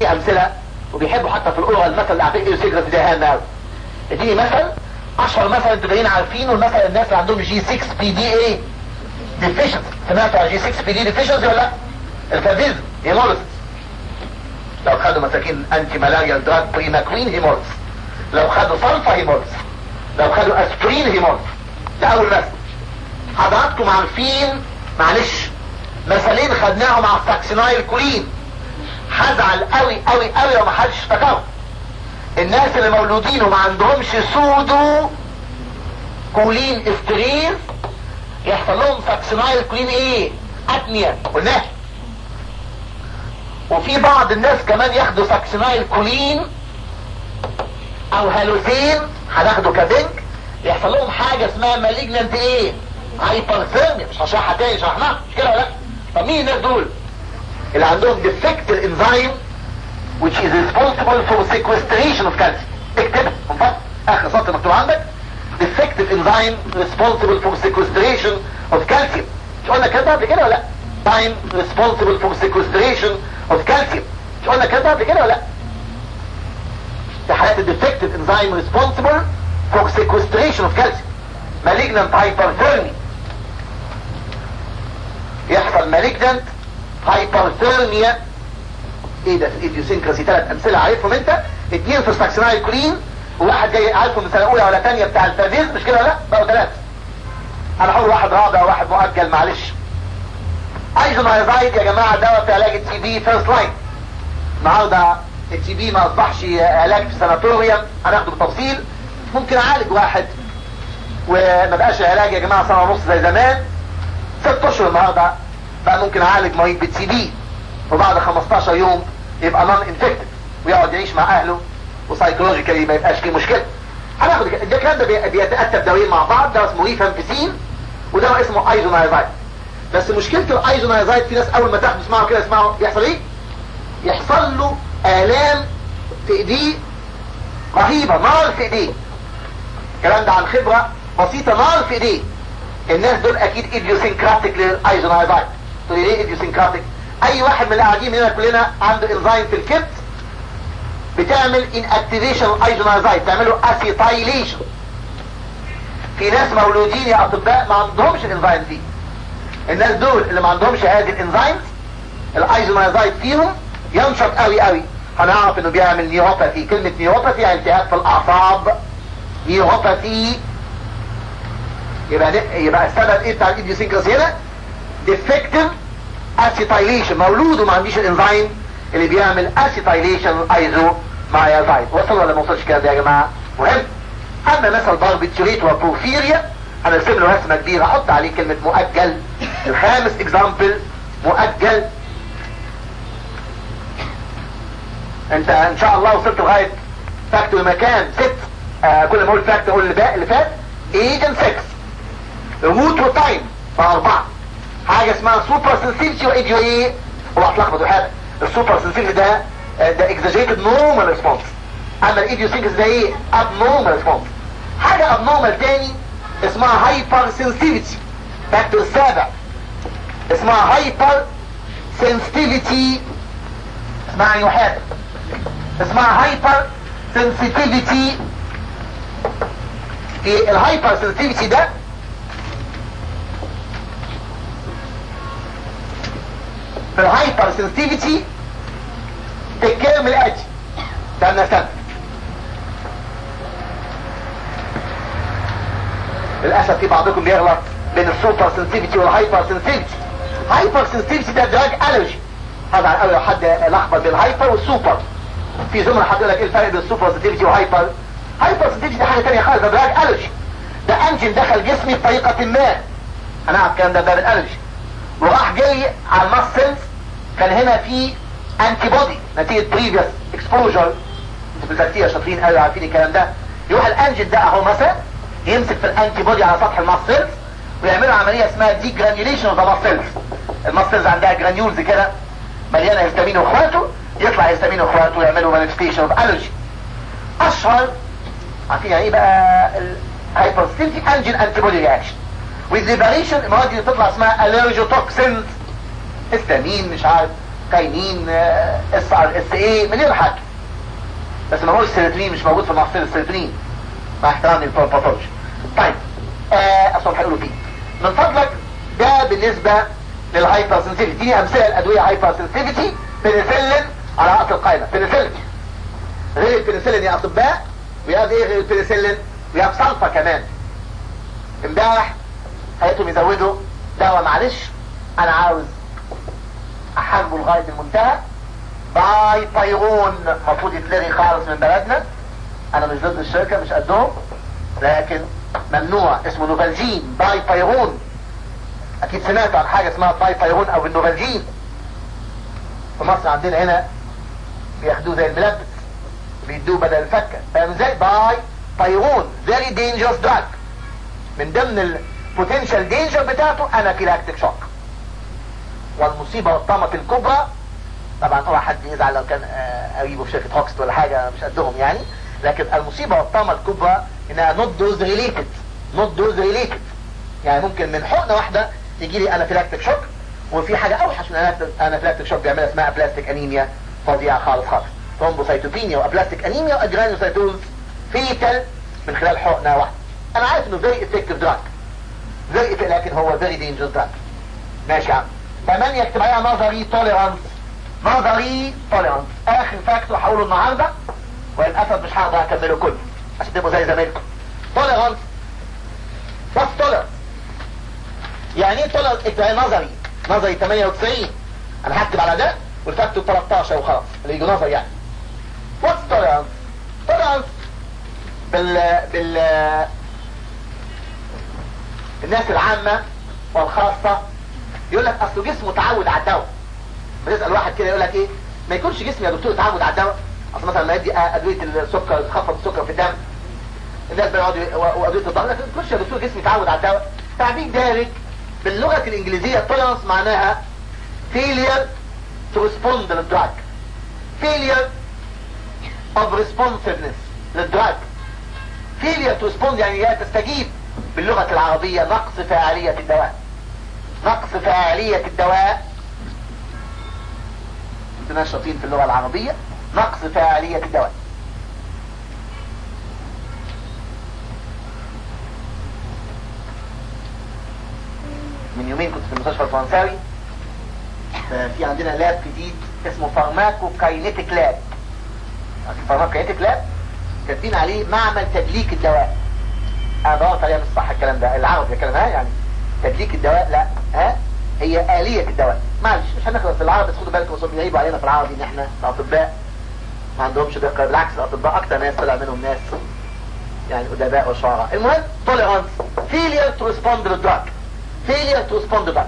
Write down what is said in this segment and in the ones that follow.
في امثله وبيحبوا حتى في الاورال المثل اللي عارفين ايه سيجرت ده هام قوي اديني مثل اشهر مثل انتوا جايين عارفينه المثل الناس اللي عندهم جي 6 بي دي ايه ديفيشنسي سمعتوا على جي 6 بي دي ديفيشنسي ولا لا الفازيزم هيموليسيس لو خدوا مساكين انتي مالاريال دراج بريماكوين هيموليسيس لو خدوا صلفة هيموليسيس لو خدوا اسبرين هيموليسيس ده اول مثل حضراتكم عارفين معلش مثلين خدناهم على الساكسينايل كولين هزعل قوي قوي قوي لو ما حدش افتكرهم الناس اللي مولودين وما عندهمش سودو كولين استريز يحصل لهم ساكسينايل كولين ايه اتنيا قلناها وفي بعض الناس كمان ياخدوا ساكسينايل كولين او هالوزين هناخده كبنك يحصل لهم حاجة اسمها مالجنانت ايه هايبرثيرميا مش هشرحها تاني شرحناها مش كده ولا لا طب مين الناس دول اللي عندهم defect enzyme which is responsible for sequestration of calcium اكتبها من اخر سطر مكتوب عندك defective enzyme responsible for sequestration of calcium مش قلنا كده قبل كده ولا لا enzyme responsible for sequestration of calcium مش قلنا كده قبل كده ولا لا في حالات defective enzyme responsible for sequestration of calcium malignant hyperthermia يحصل malignant hyperthermia ايه ده في الايديوسينكراسي ثلاث امثله عارفهم انت اتنين في الساكسينايل كولين وواحد جاي عارفه من سنه اولى ولا ثانيه بتاع الفازيز مش كده ولا لا بقوا ثلاثه انا هقول واحد رابع وواحد مؤجل معلش ايزونايزايد يا جماعه دواء في علاج التي بي فيرست لاين النهارده التي بي ما اصبحش علاج في سناتوريوم هناخده بالتفصيل ممكن اعالج واحد وما بقاش علاج يا جماعه سنه ونص زي زمان ست اشهر النهارده بقى ممكن اعالج مريض بالتي بي وبعد 15 يوم يبقى نون انفكتد ويقعد يعيش مع اهله وسايكولوجيكالي ما يبقاش فيه مشكله هناخد ده الكلام ده بي- بيتاتى بدوايين مع بعض ده اسمه ريفامبيسين وده اسمه ايزونايزايد بس مشكله الايزونايزايد في ناس اول ما تاخده اسمعوا كده اسمعوا يحصل ايه يحصل له الام في ايديه رهيبه نار في ايديه الكلام ده عن خبره بسيطه نار في ايديه الناس دول اكيد ايديوسينكراتيك للايزونايزايد تقول لي ليه ايديوسينكراتيك اي واحد من اللي قاعدين هنا كلنا عنده انزيم في الكبد بتعمل ان اكتيفيشن الايزونايزايد تعمله اسيتايليشن في ناس مولودين يا اطباء ما عندهمش الانزيم دي الناس دول اللي ما عندهمش هذه الانزيمز الايزونايزايد فيهم ينشط قوي قوي هنعرف انه بيعمل نيوروباثي كلمة نيوروباثي يعني التهاب في الاعصاب نيوروباثي يبقى يبقى السبب ايه بتاع الايديوسينكراسي هنا ديفكتيف اسيتايليشن مولود وما عنديش الانزيم اللي بيعمل اسيتايليشن ايزو مايازايد وصل ولا ما وصلش كده يا جماعه مهم اما مثل باربيتوريت وبروفيريا هنرسم له رسمه كبيره احط عليه كلمه مؤجل الخامس اكزامبل مؤجل انت ان شاء الله وصلت لغايه فاكتور مكان ست آه كل ما اقول فاكتور اقول اللي بقى اللي فات ايجن 6 ريموت وتايم فاربعه حاجه اسمها سوبر سنسيتي وايديو ايه هو هتلخبط حاجه السوبر سنسيتي ده آه، ده اكزاجيتد نورمال ريسبونس اما الايديو سينكس ده ايه اب نورمال ريسبونس حاجه اب نورمال تاني اسمها هايبر سنسيتيفيتي فاكتور السابع اسمها هايبر سنسيتيفيتي اسمعني وحاجه اسمها هايبر سنسيتيفيتي في الهايبر سنسيتيفيتي ده في الهايبر سنسيتيفيتي تتكلم الاتي استنى استنى للاسف في بعضكم بيغلط بين السوبر سنسيتيفيتي والهايبر سنسيتيفيتي هايبر سنسيتيفيتي ده دراج الرجي هذا على الاول لو حد لخبط بين الهايبر والسوبر في زملاء حد يقول لك ايه الفرق بين السوبر سنسيتيفيتي والهايبر هايبر سنسيتيفيتي ده حاجه ثانيه خالص ده دراج الرجي ده انجن دخل جسمي بطريقه ما انا عارف الكلام ده باب الالرجي وراح جاي على المسلز كان هنا في انتي بودي نتيجه بريفيوس اكسبوجر انتوا في البكتيريا شاطرين قوي عارفين الكلام ده يروح الانجن ده اهو مثلا يمسك في الانتي بودي على سطح المسلز ويعملوا عمليه اسمها دي جرانيوليشن اوف ذا ماسلز الماسلز عندها جرانيولز كده مليانه هيستامين واخواته يطلع هيستامين واخواته ويعملوا مانيفستيشن اوف الرجي اشهر عارفين يعني ايه بقى الهايبرستيلتي انجن انتي بودي رياكشن with liberation المواد اللي بتطلع اسمها الرجوتوكسينز هيستامين مش عارف تايمين اس ار اس اي مليون حاجه بس ما هو السيروتونين مش موجود في المحصول السيروتونين مع احترامي للباثولوجي طيب آه اصلا هيقولوا فيه من فضلك ده بالنسبه للهايبر سنسيتيفيتي دي امثله الادويه هايبر سنسيتيفيتي بنسلين على رأس القائمة بنسلين غير البنسلين يا اطباء ويا ايه غير البنسلين ويا صلفة كمان امبارح خليتهم يزودوا دواء معلش انا عاوز احاربه لغاية المنتهى باي بايرون المفروض يتلغي خالص من بلدنا انا مش ضد الشركة مش قدهم لكن ممنوع اسمه نوفالجين باي بايرون اكيد سمعتوا عن حاجة اسمها باي بايرون او النوفالجين في مصر عندنا هنا بياخدوه زي الملبس بيدوه بدل الفكة فاهم ازاي باي بايرون فيري دينجرس دراج من ضمن البوتنشال دينجر بتاعته انافيلاكتيك شوك والمصيبة والطامة الكبرى طبعا اوعى حد يزعل لو كان قريبه في شركة هوكست ولا حاجة مش قدهم يعني لكن المصيبة والطامة الكبرى انها نوت دوز ريليتد نوت دوز ريليتد يعني ممكن من حقنة واحدة يجي لي انافيلاكتيك شوك وفي حاجة اوحش من انافيلاكتيك شوك بيعملها اسمها بلاستيك انيميا فظيعة خالص خالص ثرومبوسيتوبينيا وابلاستيك انيميا واجرانوسيتوز فيتال من خلال حقنة واحدة انا عارف انه فيري افكتيف دراج فيري لكن هو فيري دينجرس دراج ماشي يا عم ثمانية يكتب عليها نظري توليرانس نظري توليرانس اخر فاكتور هقوله النهاردة وللاسف مش هقدر اكمله كله عشان تبقوا زي زمايلكم توليرانس بس توليرانس يعني ايه توليرانس اكتب نظري نظري 98 انا هكتب على ده والفاكتور 13 وخلاص اللي يجي نظري يعني واتس توليرانس توليرانس بال بال الناس العامة والخاصة يقول لك اصله جسمه تعود على الدواء بتسأل واحد كده يقول لك ايه ما يكونش جسمي يا دكتور تعود على الدواء اصل مثلا ما يدي ادوية السكر تخفض السكر في الدم الناس بيقعدوا وادوية الضغط لكن ما يكونش يا دكتور جسمي تعود على الدواء تعبير دارج باللغة الانجليزية tolerance معناها failure to respond للدراج failure of responsiveness للدراج failure to respond يعني لا تستجيب باللغة العربية نقص فاعلية الدواء نقص فاعلية الدواء انتنا شاطرين في اللغة العربية نقص فاعلية الدواء من يومين كنت في المستشفى الفرنساوي في عندنا لاب جديد اسمه فارماكو كاينيتيك لاب فارماكو كاينيتيك لاب كاتبين عليه معمل تدليك الدواء انا دورت عليها مش صح الكلام ده العربي الكلام ها يعني تدليك الدواء لا ها هي آلية الدواء معلش مش هنخلص في العربي بس خدوا بالكم وصول بيعيبوا علينا في العربي ان احنا الاطباء ما عندهمش دقة بالعكس الاطباء اكتر ناس طلع منهم ناس يعني ادباء وشعراء المهم توليرانس فيلير تو ريسبوند للدراج فيلير تو ريسبوند للدراج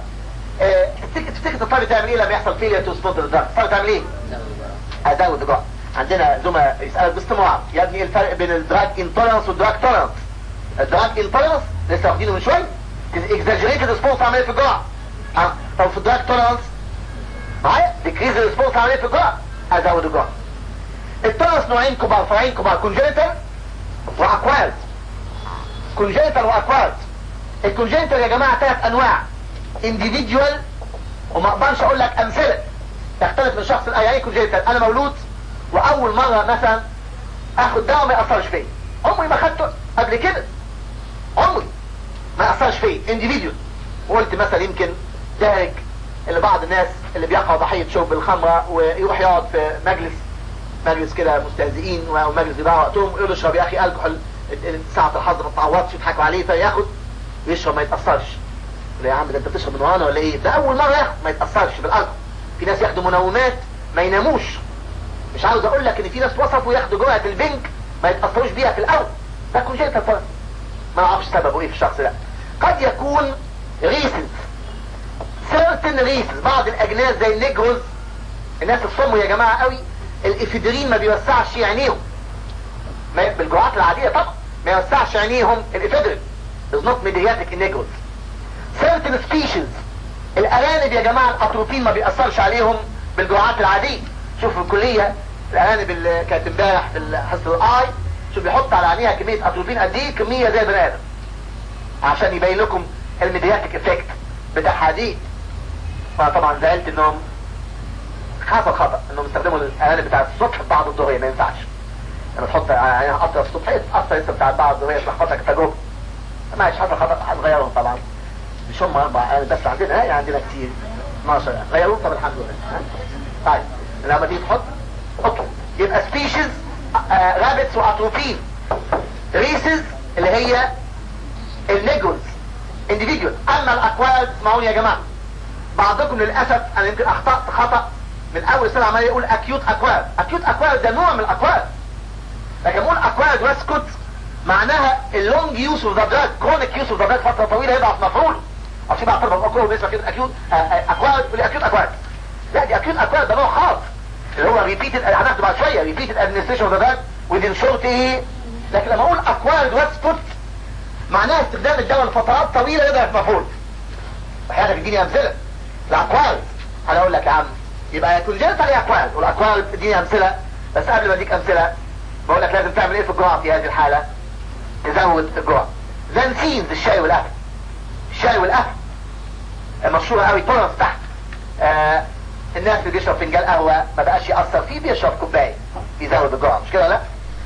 تفتكر الطالب تعمل ايه لما يحصل فيلير تو ريسبوند للدراج الطالب تعمل ايه؟ ازود الجرعه عندنا زملاء يسألك باستمرار يا ابني ايه الفرق بين الدراج انتولرانس والدراج تولرانس الدراج انتولرانس لسه واخدينه من شويه اكزاجريتد ريسبونس عمليه في الجرعه اه طب في الدراج تولرانس معايا ديكريز ريسبونس عمليه في الجرعه ازود الجرعه التولرانس نوعين كبار فرعين كبار كونجنتال واكوارد كونجنتال واكوارد الكونجنتال يا جماعه ثلاث انواع individual وما اقدرش اقول لك امثله تختلف من شخص يعني ايه كونجنتال انا مولود واول مرة مثلا اخد دواء ما يأثرش فيا عمري ما خدته قبل كده عمري ما يأثرش فيا individual وقلت مثلا يمكن دارج اللي بعض الناس اللي بيقعوا ضحية شرب الخمرة ويروح يقعد في مجلس مجلس كده مستهزئين او مجلس بيضيع وقتهم يقول اشرب يا اخي الكحول ساعة الحظ ما تتعوضش يضحكوا عليه فياخد ويشرب ما يتأثرش يا عم ده انت بتشرب من ورانا ولا ايه ده اول مرة ياخد ما يتأثرش بالالكحول في ناس ياخدوا منومات ما يناموش مش عاوز اقول لك ان في ناس وصفوا ياخدوا جرعة البنك ما يتأثروش بيها في الاول ده كونجنتال فرق ما اعرفش سببه ايه في الشخص ده قد يكون ريسنس certain ريسنس بعض الاجناس زي النيجروز الناس الصم يا جماعة قوي الافيدرين ما بيوسعش عينيهم ما بالجرعات العادية طبعا ما يوسعش عينيهم الافيدرين is not mediatic in negroes certain species الارانب يا جماعة الاتروبين ما بيأثرش عليهم بالجرعات العادية شوف في الكلية الارانب اللي كانت امبارح في حصة الاي شوف بيحط على عينيها كمية اتروبين قد ايه كمية زي البني ادم عشان يبين لكم الميدياتيك افكت بتاعها دي فطبعا زعلت انهم حصل خطأ انهم يستخدموا الاغاني بتاع الصبح في بعض الظهرية ما ينفعش لما تحط عينها قطر الصبح تقطر لسه بتاع بعض الظهرية تلخبطك تجربة ما هيش حصل خطأ هتغيرهم طبعا مش هم اربع اغاني بس عندنا ايه عندنا كتير 12 غيروهم طب الحمد لله طيب لما تيجي تحط حطهم يبقى سبيشيز رابتس واتروفين ريسز اللي هي النيجوز انديفيديوال اما الاكواد اسمعوني يا جماعه بعضكم للاسف انا يمكن اخطات خطا من اول سنه عمال يقول اكيوت اكواد اكيوت اكواد ده نوع من الاكواد لكن اقول اكواد واسكت معناها اللونج يوز اوف ذا دراج كرونيك يوز اوف ذا دراج فتره طويله يضعف مفعول او في بعض الطلبه بيقولوا باسمه كده اكيوت اكواد يقول اكيوت اكواد لا دي اكيوت اكواد ده نوع خاص اللي هو ريبيتد هناخده بعد شويه ريبيتد ادمنستريشن اوف ذا دراج within short ايه لكن لما اقول اكواد واسكت معناها استخدام الدواء لفترات طويله يضعف مفعول احيانا بيديني امثله الاكواد انا اقول لك يا عم يبقى كونجنتال اكواد والاكواد اديني امثله بس قبل ما اديك امثله بقول لك لازم تعمل ايه في الجرعه في هذه الحاله تزود الجرعه زنسينز الشاي والقهوه الشاي والقهوه مشهوره قوي تورنس تحت آه الناس اللي بيشرب فنجان قهوه ما بقاش ياثر فيه بيشرب كوبايه يزود الجرعه مش كده لا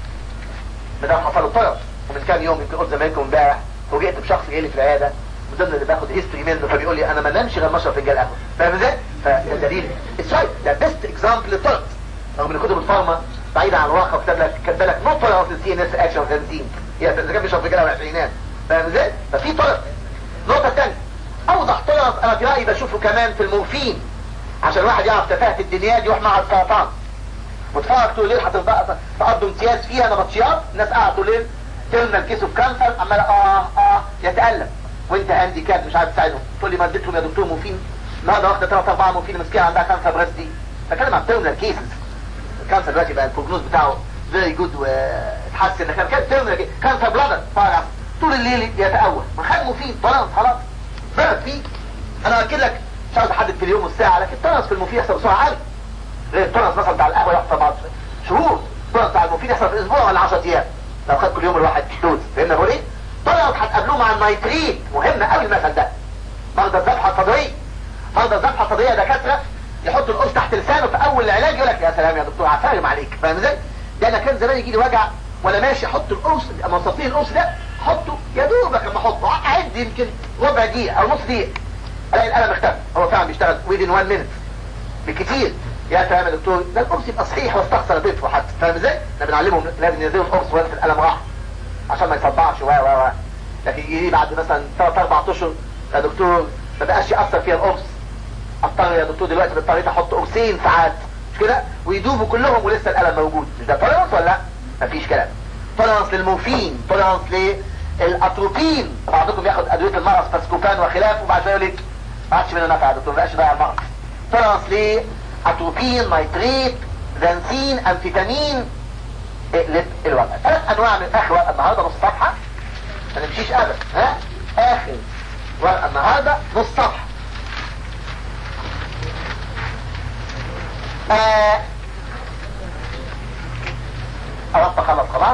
ما دام حصل له تورنس ومن كام يوم يمكن قلت زمايلكم امبارح فوجئت بشخص جاي لي في العياده من ضمن اللي باخد هيستوري منه فبيقول لي انا ما نامش غير ما اشرب فنجان قهوه فاهم ازاي؟ فالدليل اتس رايت ده بيست اكزامبل للتورنس رغم ان كتب الفارما بعيدة عن الواقع وكتب لك كتب لك نو تولرنس للسي ان اس اكشن تنزيم هي اذا كان بيشرب رجاله والعشرينات فاهم ازاي؟ ففي تولرنس النقطة الثانية اوضح تولرنس انا في رايي بشوفه كمان في المورفين عشان الواحد يعرف تفاهة الدنيا دي يروح مع السرطان وتفرج طول الليل هتقضوا امتياز فيها نبطشيات الناس قاعدة طول الليل ترمى كيس اوف كانسر عمال اه اه يتألم وانت هاندي كاب مش عارف تساعدهم تقول لي ما اديتهم يا دكتور مورفين النهارده واخده ثلاث اربعه مورفين مسكينه عندها كانسر بريست دي بتكلم عن تيرمينال كيسز الكانسر دلوقتي بقى البروجنوز بتاعه فيري جود واتحسن لكن كان تيرمينال كانسر بلادر طالع طول الليل يتأول ما خد مفيد طلع خلاص فرق فيه انا اكد لك مش عاوز احدد في اليوم والساعه لكن التنس في المفيد يحصل بسرعه عاليه غير التنس مثلا بتاع القهوه يحصل بعد شهور التنس بتاع المفيد يحصل في اسبوع ولا 10 ايام لو خد كل يوم الواحد دوز فهمنا بقول ايه؟ طلعت هتقابلوه مع النيتريت مهم قوي المثل ده مرضى الذبحه الصدريه مرضى الذبحه الصدريه دكاتره يحطوا القرص تحت لسانه في اول العلاج يقول لك يا سلام يا دكتور عفارم عليك فاهم ازاي؟ ده انا كان زمان يجي لي وجع وانا ماشي احط القرص مصاصين القرص ده حطه يا دوبك لما احطه اعد يمكن ربع دقيقه او نص دقيقه الاقي القلم اختفى هو فعلا بيشتغل within 1 minute بالكتير يا سلام يا دكتور ده القرص يبقى صحيح واستخسر طفله حتى فاهم ازاي؟ احنا بنعلمهم لازم ينزلوا القرص وقت القلم راح عشان ما يصدعش و و و لكن يجي بعد مثلا 3 4 اشهر يا دكتور ما بقاش ياثر فيها القرص اضطر يا دكتور دلوقتي اضطريت احط قرصين ساعات مش كده ويدوبوا كلهم ولسه الالم موجود مش ده تولرانس ولا لا مفيش كلام تولرانس للمورفين تولرانس للاتروبين بعضكم ياخد ادويه المرض فاسكوبان وخلافه وبعد شويه يقول لك ما عادش منه نفع يا دكتور ما بقاش ضايع المرض تولرانس لاتروبين نيتريت زنسين امفيتامين اقلب الوضع ثلاث انواع من اخر ورقه النهارده نص صفحه ما نمشيش ابدا ها اخر ورقه النهارده نص صفحه آه قربت اخلص خلاص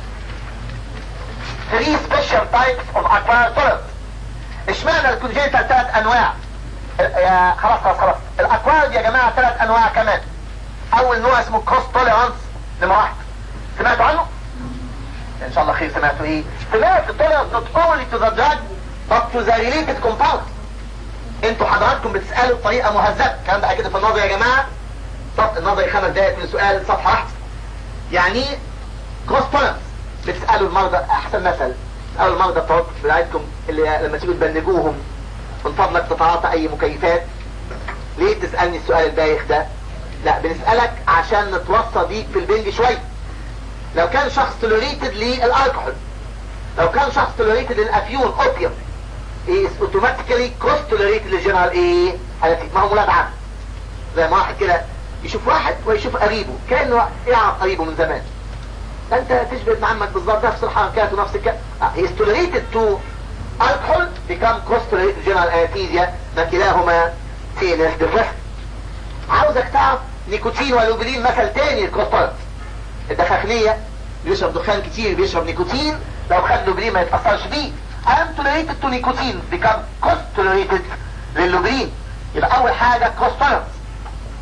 3 special types of acquired tolerance اشمعنى الكونجيتال ثلاث انواع يا خلاص خلاص خلاص الاكوارد يا جماعه ثلاث انواع كمان اول نوع اسمه كروس توليرانس نمره واحد سمعتوا عنه؟ ان شاء الله خير سمعتوا ايه؟ سمعت tolerance not only to the drug but to the related compound انتوا حضراتكم بتسألوا بطريقة مهذبة الكلام ده كده في النظر يا جماعة صف النظري خمس دقايق من سؤال صفحة واحدة يعني كروس تولرنس بتسألوا المرضى احسن مثل او المرضى بتوع بتاعتكم اللي لما تيجوا تبلغوهم من فضلك تتعاطى اي مكيفات ليه تسألني السؤال البايخ ده لا بنسألك عشان نتوصى بيك في البنج شوية لو كان شخص تولوريتد للالكحول لو كان شخص تولوريتد للافيون اوبيوم is automatically cross tolerated للجنرال ايه ما هو مولاد عم زي ما واحد كده يشوف واحد ويشوف قريبه كأنه يعرف قريبه من زمان انت تشبه ابن عمك بالظبط نفس الحركات ونفس الكلام he is tolerated to alcohol become cross tolerated general anesthesia ما كلاهما CNS depressant عاوزك تعرف نيكوتين والوبلين مثل تاني الكروس تولرنس الدخاخلية بيشرب دخان كتير بيشرب نيكوتين لو خد لوبرين ما يتأثرش بيه I'm tolerated to nicotine become cross tolerated للوبرين يبقى اول حاجة cross tolerance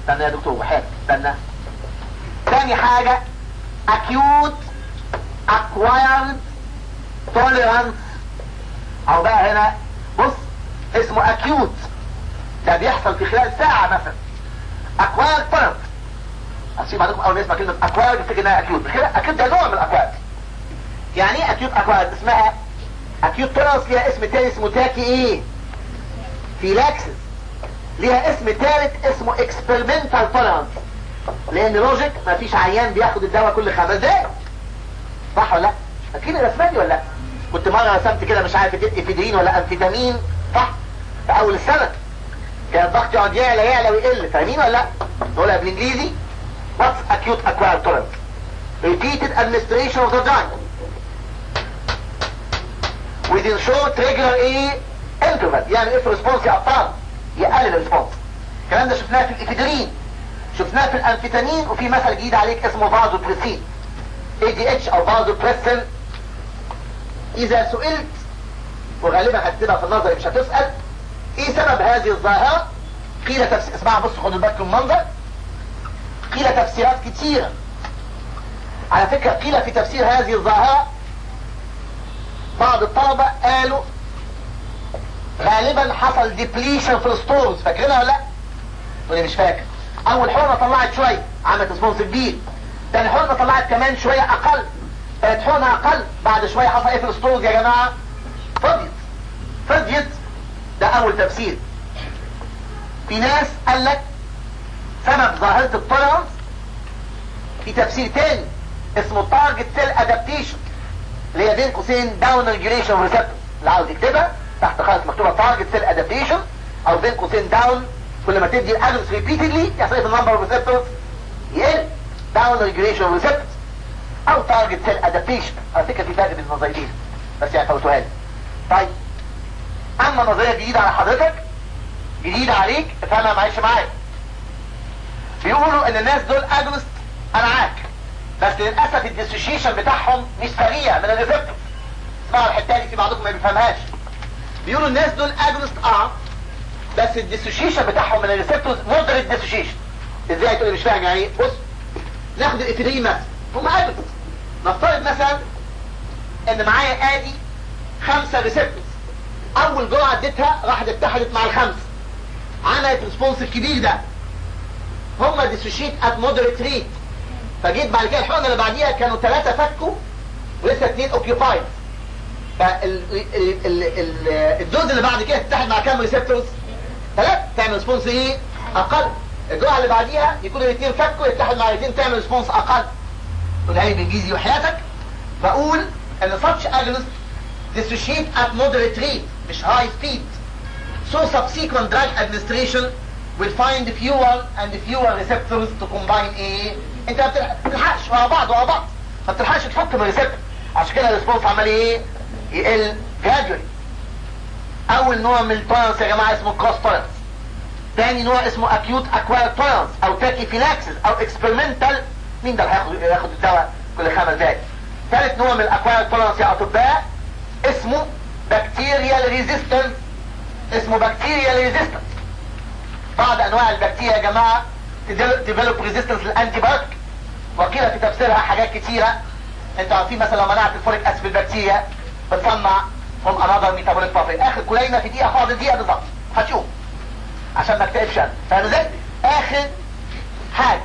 استنى يا دكتور وحياتك استنى تاني حاجة acute acquired tolerance او بقى هنا بص اسمه acute ده بيحصل في خلال ساعة مثلا acquired tolerance هسيب بعضكم اول ما يسمع كلمة acquired يفتكر انها acute مش كده acute ده نوع من acquired يعني ايه acute acquired اسمها acute tolerance ليها اسم تاني اسمه تاكي ايه فيلاكسس ليها اسم تالت اسمه experimental tolerance لان لوجيك ما فيش عيان بياخد الدواء كل خمس دقايق صح ولا لا فاكرين الرسمه ولا لا كنت مره رسمت كده مش عارف اديت افيدرين ولا انفيتامين صح في اول السنه كان الضغط يقعد يعلى يعلى ويقل فاهمين ولا لا نقولها بالانجليزي what's acute acquired tolerance repeated administration of the drug within short regular ايه interval يعني if response يقطع يقلل الريسبونس الكلام ده شفناه في الافيدرين شفناه في الانفيتامين وفي مثل جديد عليك اسمه فازو بريسين اي دي اتش او فازو بريسن اذا سئلت وغالبا هتكتبها في النظر مش هتسأل ايه سبب هذه الظاهرة قيل تفسير اسمعوا بصوا خدوا بالكم المنظر قيل تفسيرات كتيرة على فكرة قيل في تفسير هذه الظاهرة بعض الطلبة قالوا غالبا حصل ديبليشن في الستورز فاكرينها ولا لا؟ تقولي مش فاكر اول حقنه طلعت شويه عملت ريسبونس كبير تاني حقنه طلعت كمان شويه اقل تالت حقنه اقل بعد شويه حصل ايه في الستورز يا جماعه فضيت فضيت ده اول تفسير في ناس قال لك سبب ظاهره التولرنس في تفسير تاني اسمه تارجت سيل ادابتيشن اللي هي بين قوسين داون ريجوليشن ريسبتور اللي عاوز يكتبها تحت خالص مكتوبه تارجت سيل ادابتيشن او بين قوسين داون كل ما تدي الاجنس ريبيتدلي يحصل في النمبر اوف ريسبتورز يقل داون ريجوليشن ريسبتورز او تارجت سيل ادابتيشن على فكره في فرق بين النظريتين بس يعني فوتوها لي طيب اما نظريه جديده على حضرتك جديده عليك افهمها معلش معايا بيقولوا ان الناس دول اجنست انا معاك بس للاسف الديسوشيشن بتاعهم مش سريع من الريسبتورز اسمعوا الحته دي في بعضكم ما بيفهمهاش بيقولوا الناس دول اجنست اه بس الديسوشيشن بتاعهم من الريسبتورز مودريت ديسوشيشن ازاي تقولي مش فاهم يعني ايه بص ناخد الافيدرين مثلا هم اجنست نفترض مثلا ان معايا ادي خمسة ريسبتورز اول جرعه اديتها راحت اتحدت مع الخمسه عملت ريسبونس الكبير ده هم ديسوشيت ات مودريت ريت فجيت بعد كده الحقنه اللي بعديها كانوا ثلاثه فكوا ولسه اثنين اوكيوبايد فالدوز اللي بعد كده تتحد مع كام ريسبتورز ثلاث تعمل ريسبونس ايه اقل الجرعه اللي بعديها يكون الاثنين فكوا يتحد مع الاثنين تعمل ريسبونس اقل قولها لي بالانجليزي وحياتك بقول ان such agonist dissociate at moderate rate مش high speed so subsequent drug administration will find fewer and fewer receptors to combine ايه انت ما بتلحقش ورا بعض ورا بعض ما بتلحقش تحط من ريسبتور عشان كده الريسبونس عمال ايه يقل gradually اول نوع من التولرنس يا جماعه اسمه كروس تولرنس تاني نوع اسمه acute acquired tolerance او tachyphylaxis او experimental مين ده اللي هياخد ياخد الدواء كل خمس دقايق ثالث نوع من الاكوايرد تولرنس يا اطباء اسمه بكتيريال ريزيستنس اسمه بكتيريال ريزيستنس بعض انواع البكتيريا يا جماعه ديفلوب ريزيستنس للانتي بايوتيك وقيل في تفسيرها حاجات كتيره انتوا عارفين مثلا لو منعت الفوليك اسيد بالبكتيريا بتصنع هم انذر ميتابوليك بافي اخر كلينا في دقيقه فاضل دقيقه بالظبط هتشوف عشان ما اكتئبش انا فاهم ازاي؟ اخر حاجه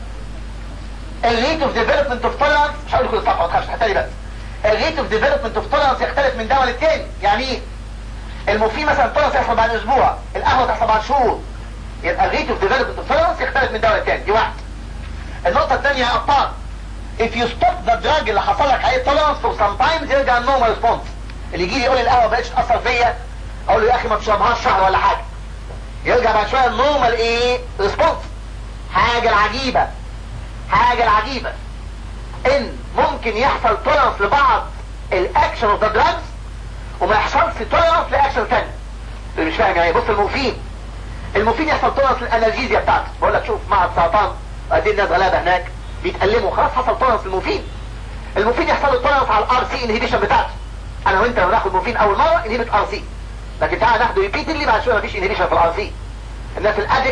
الريت اوف ديفلوبمنت اوف تولرنس مش هقول كل الصفحه ما تخافش حتى لي بس الريت اوف ديفلوبمنت اوف تولرنس يختلف من دواء للتاني يعني ايه؟ الموفين مثلا التولرنس يحصل بعد اسبوع القهوه تحصل بعد شهور يبقى الريت اوف ديفلوبمنت اوف تولرنس يختلف من دواء للتاني دي واحده النقطه الثانيه يا ابطال if you stop the drug اللي حصل لك عليه tolerance for some time يرجع النورمال ريسبونس اللي يجي لي يقول لي القهوه ما بقتش تاثر فيا اقول له يا اخي ما تشربهاش شهر ولا حاجه يرجع بعد شويه النورمال ايه ريسبونس حاجه العجيبه حاجه العجيبه ان ممكن يحصل تولرنس لبعض الاكشن اوف ذا دراجز وما يحصلش تولرنس لاكشن ثاني اللي مش فاهم يعني بص المورفين المورفين يحصل تولرنس للانالجيزيا بتاعته بقول لك شوف معهد سرطان قاعدين الناس غلابه هناك بيتألموا خلاص حصل تولرنس للمورفين المورفين يحصل له تولرنس على الار سي انهيبيشن بتاعته انا وانت لو ناخد مورفين اول مره انهيبت ار سي لكن تعالى ناخده ريبيتلي بعد شويه مفيش انهيبيشن في الار سي الناس الادكت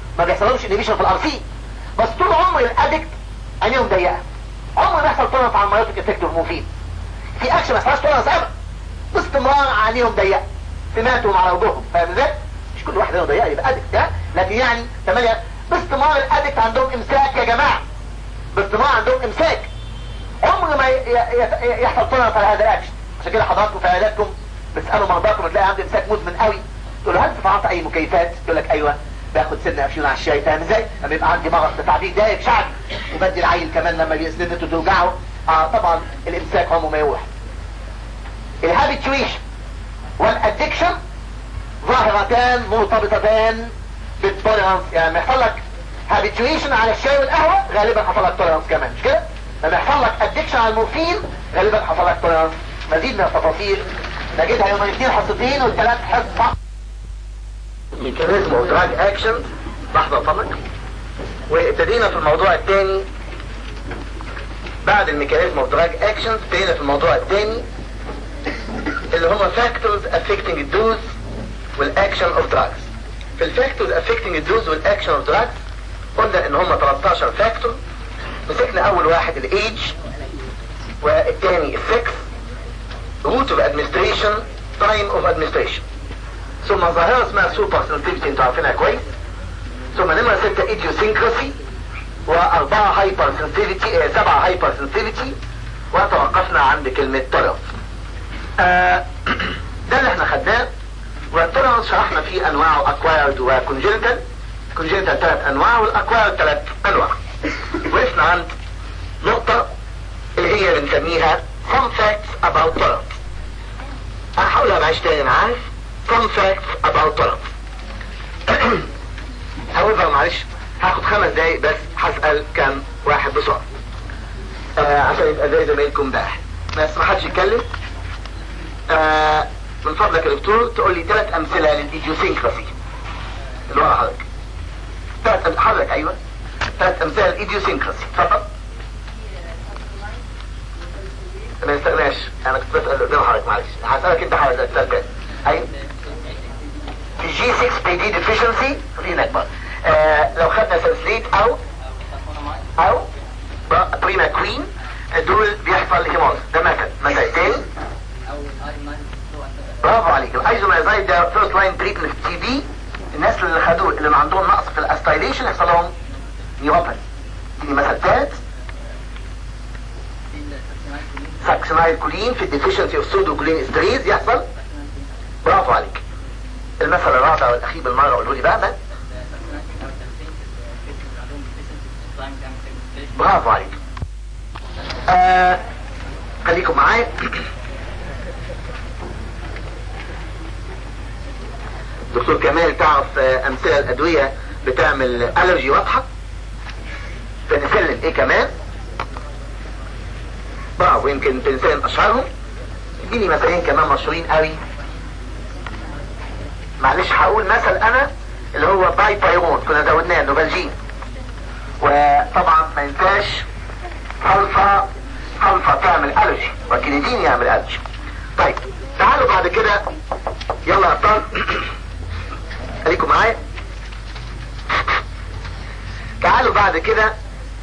ما بيحصلهمش انهبيشن في الار سي بس طول عمر الادكت عينيهم ضيقه عمر ما يحصل تونس على المايوتيك افكت والموفين في اكشن ما يحصلش تونس ابدا باستمرار عينيهم ضيقه سماتهم على وجوههم فاهم ازاي؟ مش كل واحد عنده ضيقه يبقى ادكت ها لكن يعني ثمانية باستمرار الادكت عندهم امساك يا جماعه باستمرار عندهم امساك عمر ما ي- ي- يحصل تونس على هذا الاكشن عشان كده حضراتكم في عياداتكم بتسالوا مرضاكم تلاقي عنده امساك مزمن قوي تقول له هل تفعلت اي مكيفات يقول لك ايوه باخد سن افيون على الشاي فاهم ازاي لما يبقى عندي مرض تعبير دايق شعبي وبدي العيل كمان لما سنته توجعه اه طبعا الامساك عمره ما يروح الهابيتويشن والادكشن ظاهرتان مرتبطتان بالتوليرانس يعني لما يحصل لك هابيتويشن على الشاي والقهوه غالبا حصل لك توليرانس كمان مش كده لما يحصل لك ادكشن على المورفين غالبا حصل لك توليرانس مزيد من التفاصيل نجدها يوم الاثنين حصتين والثلاث حصه ميكانيزم اوف دراج اكشن لحظه فضلك وابتدينا في الموضوع الثاني بعد الميكانيزم اوف دراج اكشن ابتدينا في الموضوع الثاني اللي هم فاكتورز افكتنج الدوز والاكشن اوف دراجز في الفاكتورز افكتنج الدوز والاكشن اوف دراجز قلنا ان هم 13 فاكتور مسكنا اول واحد الايج والثاني السكس روت اوف ادمنستريشن تايم اوف ادمنستريشن ثم ظاهرة اسمها سوبر سنسيتيفيتي انتوا عارفينها كويس ثم نمرة ستة ايديوسينكراسي واربعة هايبر سنسيتيفيتي سبعة هايبر سنسيتيفيتي وتوقفنا عند كلمة تولرنس آه ده اللي احنا خدناه والتولرنس شرحنا فيه انواعه اكوايرد وكونجنتال كونجنتال ثلاث انواع والاكوايرد ثلاث انواع وقفنا عند نقطة اللي هي بنسميها some facts about tolerance انا هقولها معلش تاني انا عارف some facts about tolerance however معلش هاخد خمس دقايق بس هسأل كام واحد بسرعة آه عشان يبقى زي زمايلكم امبارح بس ما حدش يتكلم آه من فضلك يا دكتور تقول لي ثلاث امثلة للايديوسينكراسي اللي ورا حضرتك ثلاث حضرتك ايوه ثلاث امثلة للايديوسينكراسي اتفضل ما يستغناش انا كنت بسأل قدام حضرتك معلش هسألك انت حضرتك السؤال تاني ايوه في جي 6 بي دي ديفيشنسي خلينا اكبر آه لو خدنا سلسليت او او بريما كوين دول بيحصل هيموز ده مثل مثل تاني برافو عليك الايزومايزايد ده فيرست لاين تريتمنت تي بي الناس اللي خدوه اللي عندهم نقص في الاستايليشن يحصل لهم نيوباثي دي مثل ثالث ساكسينايل كولين في الديفيشنسي اوف سودو كولين استريز يحصل برافو عليك المثل الرابع والاخير بالمره قولوا لي بقى من برافو عليك آه خليكم معايا دكتور كمال تعرف آه امثله الادويه بتعمل الرجي واضحه بنسلم ايه كمان برافو يمكن بنسلم اشهرهم اديني مثلين كمان مشهورين قوي معلش هقول مثل انا اللي هو باي بايرون كنا زودناه نوفالجين وطبعا ما ينساش حلفة حلفة تعمل الرجي وكنيدين يعمل الرجي طيب تعالوا بعد كده يلا يا ابطال خليكم معايا تعالوا بعد كده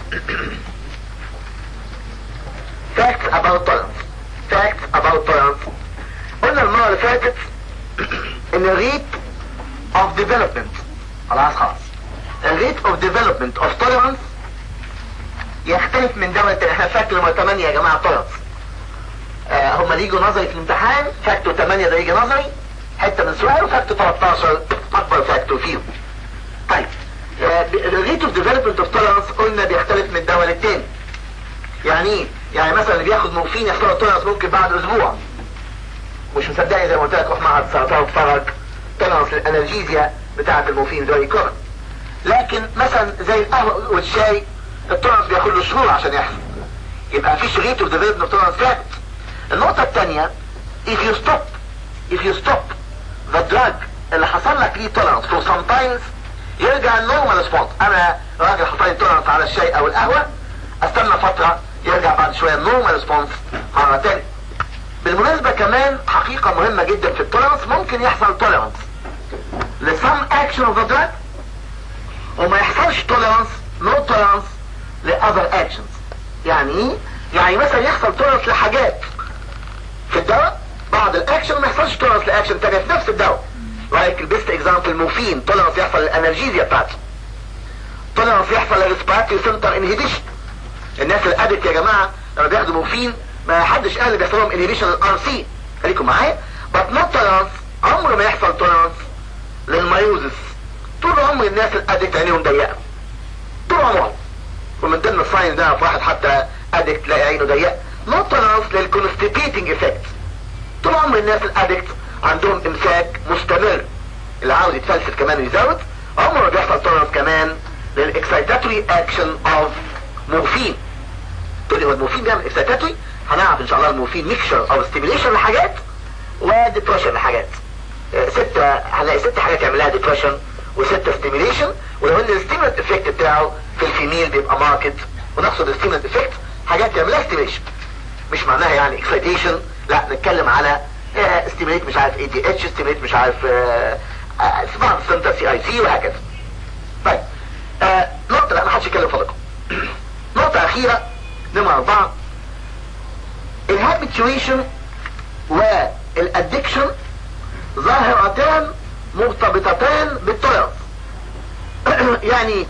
facts about tolerance facts about tolerance قلنا المرة اللي فاتت ان الريت of development خلاص خلاص الريت of development of tolerance يختلف من دولة تانية احنا فاكتور نمرة 8 يا جماعة tolerance آه هم اللي يجوا نظري في الامتحان فاكتور 8 ده يجي نظري حتة من سؤال وفاكتور 13 اكبر فاكتور فيهم طيب الريت اوف ديفلوبمنت اوف tolerance قلنا بيختلف من دولة للتاني يعني ايه؟ يعني مثلا اللي بياخد مورفين يحصل له tolerance ممكن بعد اسبوع مش مصدقني زي ما قلت لك روح معهد السرطان واتفرج tolerance للانالجيزيا بتاعة المورفين زي كورن لكن مثلا زي القهوة والشاي التورنس بياخد له شهور عشان يحصل يبقى مفيش ريت اوف ديفلوبمنت اوف تورنس ثابت النقطة الثانية if you stop if you stop the drug اللي حصل لك ليه tolerance for some times يرجع النورمال ريسبونس انا راجل حصل لي tolerance على الشاي او القهوة استنى فترة يرجع بعد شوية النورمال ريسبونس مرة تانية بالمناسبة كمان حقيقة مهمة جدا في التولرنس ممكن يحصل tolerance لسم اكشن اوف ذا drug وما يحصلش توليرانس نو توليرانس لاذر اكشنز يعني ايه يعني مثلا يحصل توليرانس لحاجات في الدواء بعض الاكشن ما يحصلش توليرانس لاكشن تانية في نفس الدواء لايك البيست اكزامبل الموفين توليرانس يحصل للانرجيزيا بتاعته توليرانس يحصل للريسبيراتوري سنتر انهبيشن الناس الادت يا جماعه لما بياخدوا موفين ما حدش قال بيحصل لهم انهبيشن الار سي خليكم معايا بس نوت توليرانس عمره ما يحصل توليرانس للمايوزس طول عمر الناس الادكت عينيهم ضيقه طول عمرهم ومن ضمن الساين ده في واحد حتى ادكت تلاقي عينه ضيقه نوت توليرانس للكونستيبيتنج افكت طول عمر الناس الادكت عندهم امساك مستمر اللي عاوز يتفلسف كمان ويزود عمره ما بيحصل توليرانس كمان للاكسايتاتوري اكشن اوف مورفين تقول لي هو المورفين بيعمل اكسايتاتوري هنعرف ان شاء الله المورفين ميكشر او ستيميليشن لحاجات وديبريشن لحاجات اه ستة هنلاقي ست حاجات يعملها ديبريشن وستة ستيميليشن ولو ان الستيمولنت افكت بتاعه في الفيميل بيبقى ماركت ونقصد الستيمولنت افكت حاجات يعملها ستيميليشن مش معناها يعني اكسايتيشن لا نتكلم على ستيميليت مش عارف اي دي اتش ستيميليت مش عارف سمارت سنتر سي اي سي وهكذا طيب آه نقطة لا ما حدش يتكلم فضلكم نقطة أخيرة نمرة أربعة الهابيتويشن والادكشن ظاهرتان مرتبطتان بالتولرنس يعني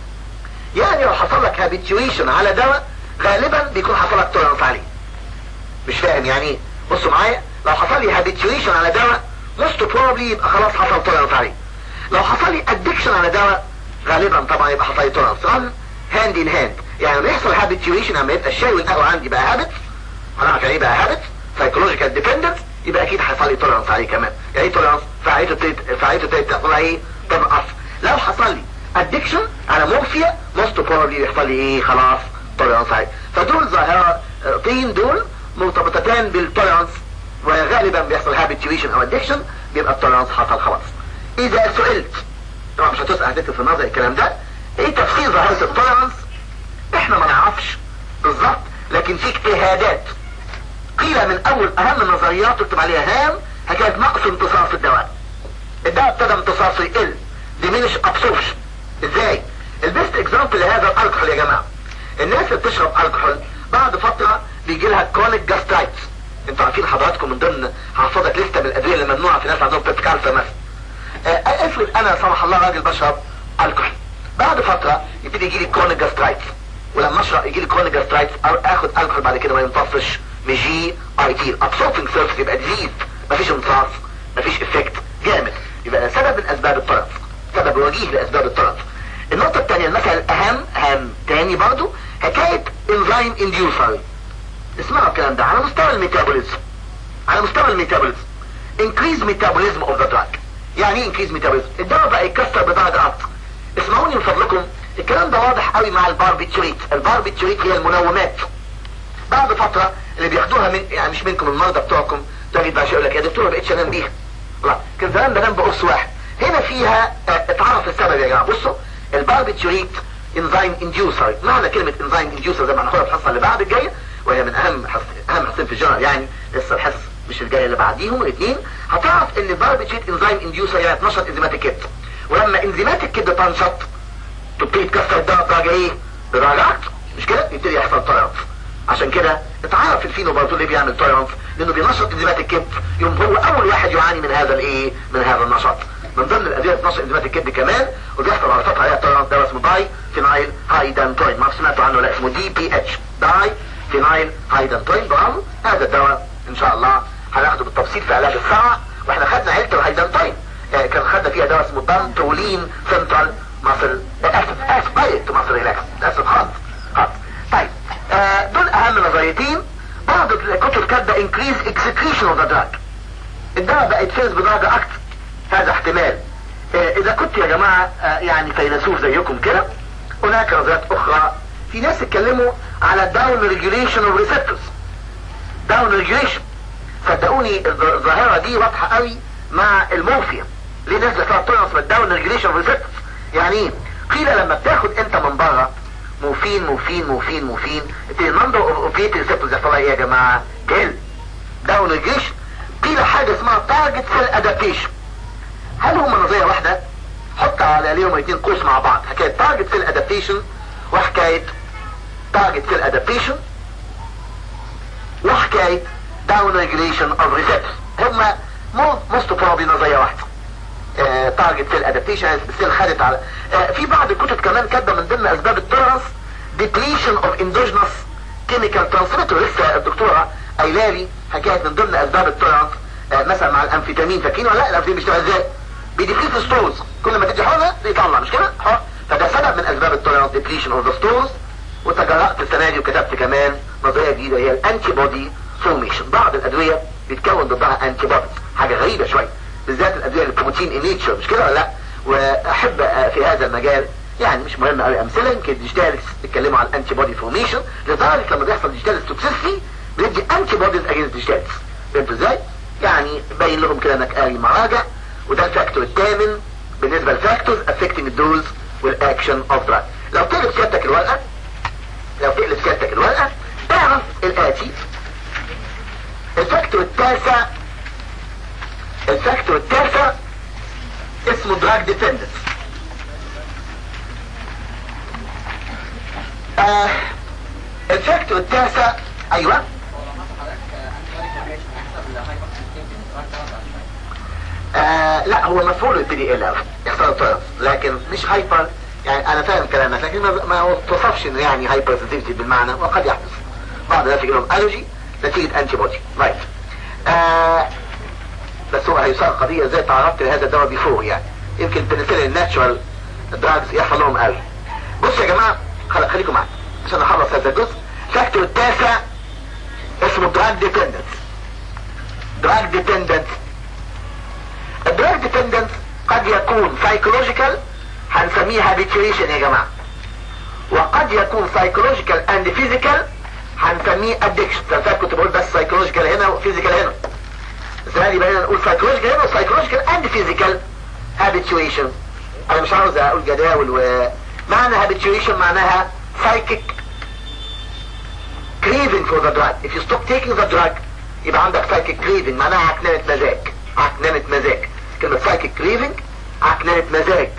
يعني لو حصل لك هابيتويشن على دواء غالبا بيكون حصل لك تولرنس عليه مش فاهم يعني ايه بصوا معايا لو حصل لي هابيتويشن على دواء most probably يبقى خلاص حصل تولرنس عليه لو حصل لي ادكشن على دواء غالبا طبعا يبقى حصل لي تولرنس رن هاند ان هاند يعني لما يحصل هابيتويشن لما يبقى الشاي والقهوه عندي بقى هابت هنعرف يعني ايه بقى هابت سايكولوجيكال ديبندنس يبقى اكيد هيحصل لي تولرنس عليه كمان يعني ايه تولرنس فعاليته تبتدي فعاليته تبتدي تحصل ايه تنقص لو حصل لي ادكشن على مورفيا موست بروبلي يحصل لي ايه خلاص تولرنس عليه فدول ظاهرتين دول مرتبطتان بالتولرنس وغالبا بيحصل هابيتويشن او ادكشن بيبقى التولرنس حصل خلاص اذا سئلت طبعا مش هتسأل هتكتب في النظر الكلام ده ايه تفسير ظاهرة التولرنس احنا ما نعرفش بالظبط لكن في اجتهادات قيل من اول اهم النظريات تكتب عليها هام حكاية نقص امتصاص الدواء الدواء ابتدى امتصاصه يقل diminish absorption ازاي البيست اكزامبل لهذا الالكحول يا جماعة الناس اللي بتشرب الكحول بعد فترة بيجي لها كرونيك جاسترايتس انتوا عارفين حضراتكم من ضمن حافظك لسته من الادويه اللي ممنوعه في ناس عندهم بيبكالسا مثلا افرض انا سمح الله راجل بشرب الكحول بعد فتره يبتدي يجي لي كرونيك جاسترايتس ولما اشرب يجي لي كرونيك جاسترايتس اخد الكحول بعد كده ما يمتصش مجي اي تي ابسوربنج سيرفيس يبقى ديزيز مفيش امتصاص مفيش افكت جامد يبقى سبب من اسباب الطرف سبب وجيه لاسباب الطرف النقطة الثانية المثل الاهم اهم تاني برضو حكاية انزيم انديوسر اسمعوا الكلام ده على مستوى الميتابوليزم على مستوى الميتابوليزم increase metabolism of the drug يعني ايه increase metabolism الدواء بقى يكسر بدرجة اكتر اسمعوني من فضلكم الكلام ده واضح قوي مع الباربيتوريت الباربيتوريت هي المنومات بعد فترة اللي بياخدوها من يعني مش منكم المرضى بتوعكم تجد بقى يقول لك يا دكتور ما بقتش انام بيها لا كان زمان بنام بقرص واحد هنا فيها اتعرف السبب يا جماعه بصوا الباربيتوريت انزيم انديوسر معنى كلمة انزيم انديوسر زي ما هناخدها في الحصة اللي بعد الجاية وهي من اهم حص... اهم حصتين في الجنرال يعني لسه الحصة مش الجاية اللي بعديهم الاثنين هتعرف ان الباربيتوريت انزيم انديوسر يعني 12 انزيمات الكبد ولما انزيمات الكبد تنشط تبتدي تكسر الدواء بدرجة ايه؟ بدرجات مش كده؟ يبتدي يحصل تولرنس عشان كده اتعرف الفينوبارتول ليه بيعمل تولرنس لانه بينشط انزيمات الكبد يوم هو اول واحد يعاني من هذا الايه؟ من هذا النشاط من ضمن الادويه 12 انزيمات الكبد كمان وبيحصل على فتره عليها تولرنس دواء اسمه داي فينايل هايدانتوين ما سمعتوا عنه لا اسمه دي بي اتش داي فينايل هايدانتوين برافو هذا الدواء ان شاء الله هناخده بالتفصيل في علاج السرعه واحنا خدنا عيله الهايدانتوين آه كان خدنا فيها دواء اسمه دانتولين سنترال ماسل اسف اسف بايت ماسل ريلاكس اسف خالص خالص طيب آه دول اهم نظريتين بعض الكتب كاتبه انكريز اكسكريشن اوف ذا دراج الدواء بقى يتفرز بدرجه اكتر هذا احتمال آه اذا كنت يا جماعه آه يعني فيلسوف زيكم كده هناك نظريات اخرى في ناس اتكلموا على داون ريجوليشن اوف ريسبتورز داون ريجوليشن صدقوني الظاهره دي واضحه قوي مع المورفيا ليه ناس بتطلع تنقص من الداون ريجوليشن اوف ريسبتورز يعني ايه قيل لما بتاخد انت من بره موفين موفين موفين موفين النمبر اوف اوبيت ريسبتورز يحصل ايه يا جماعه تقل داون ريجوليشن قيل حاجه اسمها تارجت سيل ادابتيشن هل هم نظريه واحده حط على ليهم الاثنين قوس مع بعض حكايه تارجت سيل ادابتيشن وحكايه تارجت سيل ادابتيشن وحكايه داون ريجوليشن اوف ريسبتورز هما موست بروبلي نظريه واحده تارجت سيل ادابتيشن السيل خدت على آه في بعض الكتب كمان كاتبه من ضمن اسباب التورنس depletion of endogenous chemical transmitter لسه الدكتوره قايله لي حكايه من ضمن اسباب التورنس آه مثلا مع الامفيتامين فاكرين ولا لا الامفيتامين بيشتغل ازاي؟ بيديبليت الستورز كل ما تدي حقنه بيطلع مش كده؟ فده سبب من اسباب التورنس depletion of the stores وتجرأت السنه دي وكتبت كمان نظريه جديده هي الانتي بودي فورميشن بعض الادويه بيتكون ضدها انتي بوديز حاجه غريبه شويه بالذات الادويه البروتين ان نيتشر مش كده ولا لا واحب في هذا المجال يعني مش مهم قوي امثله يمكن الديجيتالز بيتكلموا على الانتي بودي فورميشن لدرجه لما بيحصل ديجيتالز توكسيسي بيدي انتي بوديز اجينست ديجيتالز فهمتوا ازاي؟ يعني باين لهم كده انك قاري مراجع وده الفاكتور الثامن بالنسبه للفاكتورز افكتنج الدوز والاكشن اوف دراج لو تقلب سيادتك الورقه لو تقلب سيادتك الورقه اعرف الاتي الفاكتور التاسع الفاكتور التاسع اسمه دراج ديبندنس آه الفاكتور التاسع ايوه آه لا هو مفعول يبتدي الى يحصل طرف لكن مش هايبر يعني انا فاهم كلامك لكن ما ما توصفش انه يعني هايبر سنسيتي بالمعنى وقد يحدث بعض الناس يجي لهم الرجي نتيجه انتي بودي رايت آه بس هو هيصار قضيه ازاي تعرضت لهذا الدواء بيفور يعني يمكن البنسلين الناتشورال دراجز يحصل لهم قوي بصوا يا جماعه خل... خليكم معايا عشان اخلص هذا الجزء الفاكتور التاسع اسمه دراج ديبندنس دراج ديبندنس الدراج ديبندنس قد يكون سايكولوجيكال هنسميه هابيتويشن يا جماعه وقد يكون سايكولوجيكال اند فيزيكال هنسميه ادكشن فاكر كنت بقول بس سايكولوجيكال هنا وفيزيكال هنا السنه دي بقينا نقول سايكولوجيكال هنا وسايكولوجيكال اند فيزيكال هابيتويشن انا مش عاوز اقول جداول ومعنى هابيتويشن معناها psychic craving for the drug if you stop taking the drug يبقى عندك psychic craving معناها عكننة مزاج عكننة مزاج كلمة psychic craving عكننة مزاج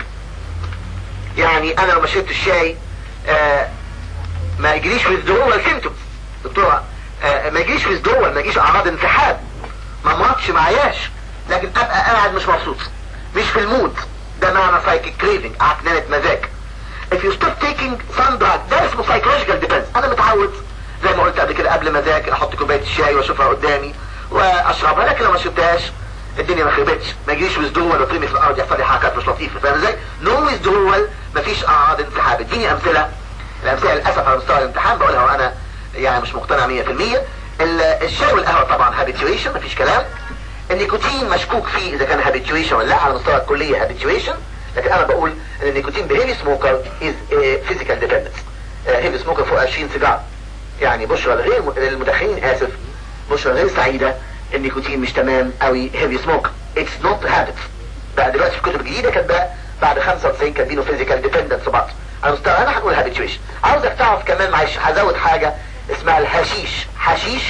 يعني انا لو ما شربت الشاي آه ما يجريش withdrawal symptoms دكتورة آه ما يجريش withdrawal ما يجيش اعراض انسحاب ما مرضش معياش لكن ابقى قاعد مش مبسوط مش في المود ده معنى psychic craving عكننة مزاج if you stop taking some drug ده اسمه psychological dependence انا متعود زي ما قلت قبل كده قبل ما اذاكر احط كوبايه الشاي واشوفها قدامي واشربها لكن لو ما شربتهاش الدنيا ما خربتش ما يجيش ويزدرول وترمي في الارض يحصل لي حركات مش لطيفه فاهم ازاي؟ نو ويزدرول مفيش اعراض انسحاب اديني امثله الامثله للاسف على مستوى الامتحان بقولها وانا يعني مش مقتنع 100% الشاي والقهوه طبعا هابيتويشن مفيش كلام النيكوتين مشكوك فيه اذا كان هابيتويشن ولا لا على مستوى الكليه هابيتويشن لكن انا بقول ان النيكوتين بهيفي سموكر از فيزيكال ديبندنس هيفي سموكر فوق 20 سيجاره يعني بشرى غير للمدخنين اسف بشرى غير سعيده النيكوتين مش تمام قوي هيفي سموك اتس نوت هابت بقى دلوقتي في كتب جديده كاتبه بعد 95 كاتبينه فيزيكال ديبندنس بعض انا مستوى انا هنقول هابيتويشن عاوزك تعرف كمان معلش هزود حاجه اسمها الحشيش حشيش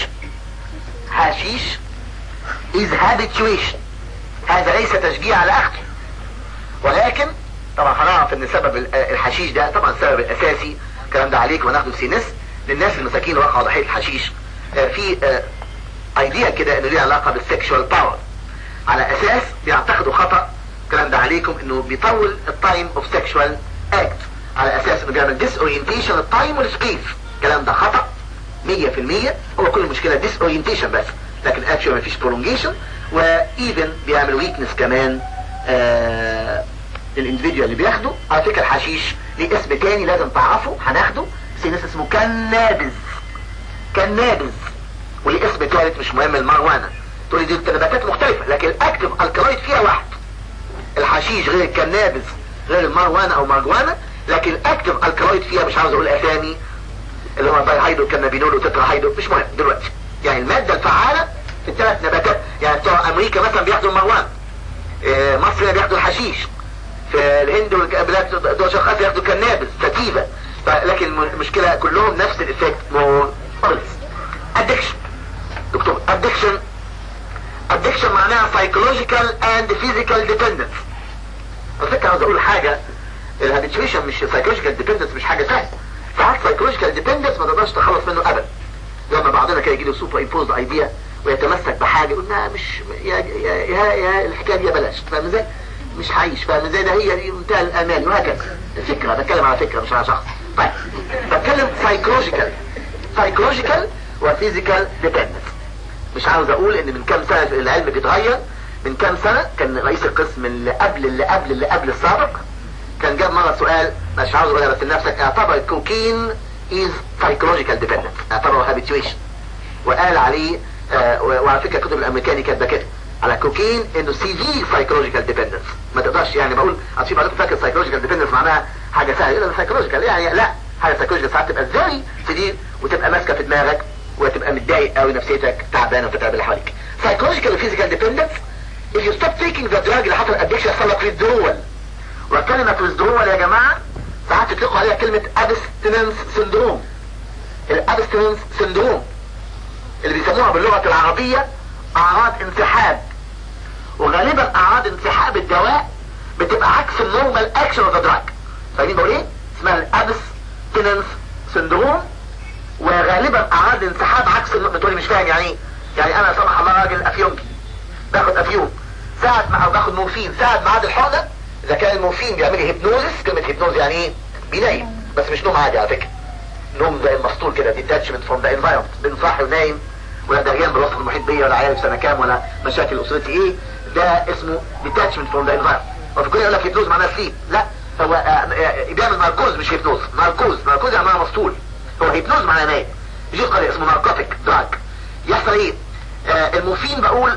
حشيش is habituation هذا ليس تشجيع على اخذه ولكن طبعا هنعرف ان سبب الحشيش ده طبعا السبب الاساسي الكلام ده عليك وناخده سينس للناس المساكين اللي وقعوا ضحيه الحشيش في ايديا كده انه ليه علاقه بالسكشوال باور على اساس بيعتقدوا خطا الكلام ده عليكم انه بيطول التايم اوف سكشوال اكت على اساس انه بيعمل ديس اورينتيشن التايم والسبيس الكلام ده خطا 100% هو كل المشكله ديس اورينتيشن بس لكن اكشوال مفيش برولونجيشن وايفن بيعمل ويكنس كمان آه الاندفيديو اللي بياخده على فكره الحشيش ليه اسم تاني لازم تعرفه هناخده سينس اسمه كنابز كنابز وليه اسم تالت مش مهم المروانة تقولي دي نباتات مختلفة لكن الاكتف الكالويد فيها واحد الحشيش غير الكنابز غير المروانة او مرجوانة لكن الاكتف الكالويد فيها مش عاوز اقول اسامي اللي هو باي هيدرو كنابينول وتترا هيدرو مش مهم دلوقتي يعني المادة الفعالة في الثلاث نباتات يعني بتوع امريكا مثلا بياخدوا المروان إيه مصر بياخدوا الحشيش في الهند والبلاد دول شخص بياخدوا كنابز ساتيفا لكن المشكلة كلهم نفس الافكت مور ادكشن دكتور addiction addiction معناها psychological and physical dependence على فكره عاوز اقول حاجه الهابيتويشن مش سايكولوجيكال ديبندنس مش حاجه سهله ساعات سايكولوجيكال ديبندنس ما تقدرش تخلص منه ابدا لما بعضنا كده يجي له سوبر امبوز ايديا ويتمسك بحاجه يقول لا مش يا يا يا, يا الحكايه دي بلاش فاهم ازاي؟ مش هعيش فاهم ازاي ده هي دي منتهى الامال وهكذا الفكره بتكلم على فكره مش على شخص طيب بتكلم سايكولوجيكال سايكولوجيكال وفيزيكال ديبندنس مش عاوز اقول ان من كام سنه العلم بيتغير من كام سنه كان رئيس القسم اللي قبل اللي قبل اللي قبل السابق كان جاب مرة سؤال مش عاوز اقولها بس لنفسك اعتبر الكوكين is psychological dependent اعتبره habituation وقال عليه آه وعلى فكرة الكتب الامريكاني كاتبه كده على كوكين انه سي في psychological dependence ما تقدرش يعني بقول اصل بعضكم فاكر psychological dependence معناها حاجة سهلة يقول psychological يعني لا حاجة psychological ساعات تبقى زي سديد وتبقى ماسكة في دماغك وتبقى متضايق قوي نفسيتك تعبانة وتتعب اللي حواليك psychological physical dependence if you stop taking the drug اللي حصل addiction يحصل لك withdrawal وكلمة withdrawal يا جماعة ساعات تطلقوا عليها كلمة abstinence syndrome الabstinence syndrome اللي بيسموها باللغة العربية اعراض انسحاب وغالبا اعراض انسحاب الدواء بتبقى عكس النورمال اكشن اوف ذا دراج فاهمين بقول ايه؟ اسمها الابستننس سندروم وغالبا اعراض الانسحاب عكس بتقولي مش فاهم يعني ايه؟ يعني انا سمح الله راجل افيونكي باخد افيون ساعة ما او باخد مورفين ساعة ميعاد الحقنة اذا كان المورفين بيعمل لي هيبنوزس كلمة هيبنوز يعني ايه؟ بينام بس مش نوم عادي على فكرة نوم زي المسطول كده ديتاتشمنت فروم ذا انفايرمنت بين صاحي ونايم ولا دريان بالوصف المحيط بيا ولا عيال في سنه كام ولا مشاكل اسرتي ايه ده اسمه ديتاتشمنت فروم ذا انفايرمنت وفي كل يقول لك هيبنوز معناها سليب لا هو آه بيعمل ماركوز مش هيبنوز ماركوز ماركوز يعني معناها مسطول هو هيبنوز معناها نايم يجي قضية اسمه ناركوتيك دراج يحصل ايه آه المورفين بقول